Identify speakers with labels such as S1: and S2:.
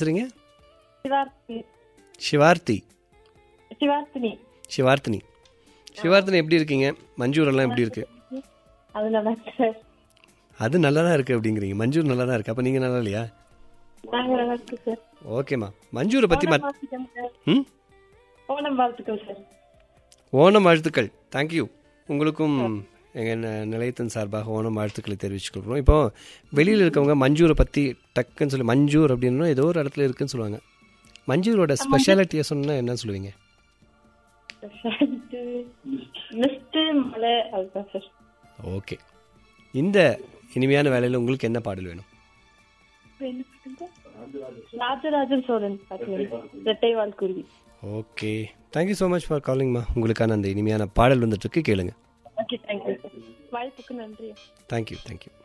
S1: பேசுறீங்க
S2: சிவார்த்தி
S1: சிவார்த்தி
S2: சிவார்த்தினி
S1: சிவார்த்தினி சிவார்த்தினி எப்படி இருக்கீங்க மஞ்சூர் எல்லாம் எப்படி இருக்கு
S2: அது நல்லா இருக்கு சார்
S1: அது நல்லா தான் இருக்கு அப்படிங்கிறீங்க மஞ்சூர் நல்லா தான் இருக்கு அப்போ நீங்கள் நல்லா இல்லையா
S2: நாங்க நல்லா இருக்கு சார்
S1: ஓகேம்மா மஞ்சூரை பற்றி
S2: ஓணம்
S1: மத்
S2: வாழ்த்துக்கள் சார்
S1: ம்
S2: ஓணம் வாழ்த்துக்கள் சார்
S1: ஓணம் வாழ்த்துக்கள் தேங்க்யூ உங்களுக்கும் எங்கள் நிலையத்தின் சார்பாக ஓணம் வாழ்த்துக்களை தெரிவிச்சுக்கிறோம் இப்போ வெளியில் இருக்கவங்க மஞ்சூரை பற்றி டக்குன்னு சொல்லி மஞ்சூர் அப்படின்னா ஏதோ ஒரு இடத்துல இருக்குன்னு சொல்லுவாங்க மஞ்சூரோட ஸ்பெஷாலிட்டியை சொன்னால் என்ன சொல்லுவீங்க
S2: மிஸ்ட் மலை அதுதான் சார்
S1: ஓகே இந்த இனிமையான வேலையில் உங்களுக்கு என்ன பாடல் வேணும்
S2: என்ன பாட்டுங்க? ராஜராஜன் சோழன் பாட்டு ரெட்டை வாழ்குருவி
S1: okay thank you so much for காலிங்மா உங்களுக்கான அந்த இனிமையான பாடல் வந்துட்டு இருக்கு கேளுங்க
S2: ஓகே தேங்க்யூ சார் வாய்ப்புக்கு நன்றி
S1: தேங்க்யூ தேங்க்யூ